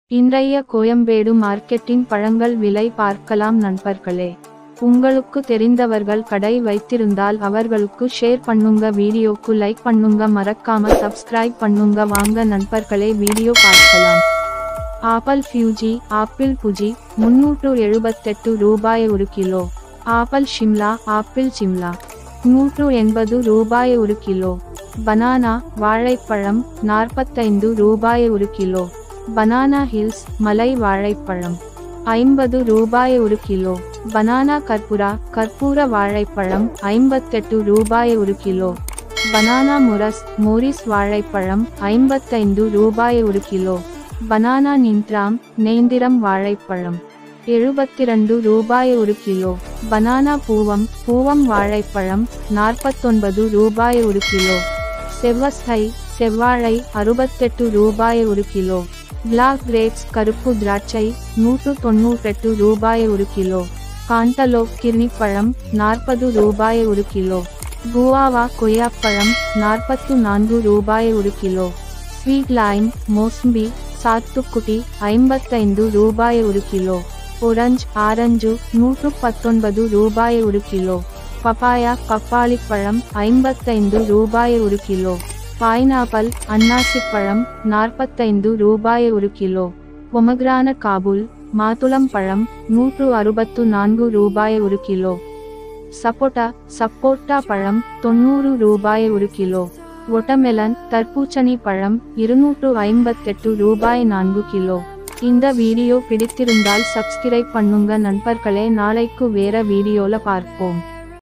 இன்றைய கோயம்பேடு மார்க்கெட்டின் பழங்கள் விலை பார்க்கலாம் நண்பர்களே உங்களுக்கு தெரிந்தவர்கள் கடை வைத்திருந்தால் அவர்களுக்கு ஷேர் பண்ணுங்க வீடியோக்கு லைக் பண்ணுங்க மறக்காம சப்ஸ்கிரைப் பண்ணுங்க வாங்க நண்பர்களே வீடியோ பார்க்கலாம் ஆப்பிள் ஃபியூஜி ஆப்பிள் புஜி முன்னூற்று எழுபத்தெட்டு ரூபாய் ஒரு kilo apple Shimla apple Shimla நூற்று எண்பது ரூபாய் ஒரு கிலோ பனானா வாழைப்பழம் நாற்பத்தைந்து ரூபாய் ஒரு கிலோ பனானா ஹில்ஸ் மலை வாழைப்பழம் ஐம்பது ரூபாய் ஒரு கிலோ பனானா கற்பூரா கற்பூர வாழைப்பழம் ஐம்பத்தெட்டு ரூபாய் ஒரு கிலோ பனானா முரஸ் மோரிஸ் வாழைப்பழம் ஐம்பத்தைந்து ரூபாய் ஒரு கிலோ பனானா நின்றாம் நேந்திரம் வாழைப்பழம் எழுபத்திரண்டு ரூபாய் ஒரு கிலோ பனானா பூவம் பூவம் வாழைப்பழம் நாற்பத்தொன்பது ரூபாய் ஒரு கிலோ செவ்வஸ்கை செவ்வாழை அறுபத்தெட்டு ரூபாய் ஒரு கிலோ பிளாக் கிரேப்ஸ் கருப்பு திராட்சை நூற்று தொண்ணூற்றெட்டு ரூபாய் ஒரு கிலோ காண்டலோப் கிர்னிப்பழம் நாற்பது ரூபாய் ஒரு கிலோ குவாவா கொய்யாப்பழம் நாற்பத்து நான்கு ரூபாய் ஒரு கிலோ ஸ்வீட் லைம் மோஸ்ம்பி சாத்துக்குடி ஐம்பத்தைந்து ரூபாய் ஒரு கிலோ ஒரஞ்ச் ஆரஞ்சு நூற்று பத்தொன்பது ரூபாய் ஒரு கிலோ பப்பாயா பப்பாளிப்பழம் ஐம்பத்தைந்து ரூபாய் ஒரு கிலோ பைனாப்பிள் அன்னாசிப்பழம் நாற்பத்தைந்து ரூபாய் ஒரு கிலோ பொமக்ரான காபுல் மாதுளம் பழம் நூற்று அறுபத்து நான்கு ரூபாய் ஒரு கிலோ சப்போட்டா சப்போட்டா பழம் தொண்ணூறு ரூபாய் ஒரு கிலோ ஒட்டமெலன் தர்பூசணி பழம் இருநூற்று ஐம்பத்தெட்டு ரூபாய் நான்கு கிலோ இந்த வீடியோ பிடித்திருந்தால் சப்ஸ்கிரைப் பண்ணுங்க நண்பர்களே நாளைக்கு வேற வீடியோல பார்ப்போம்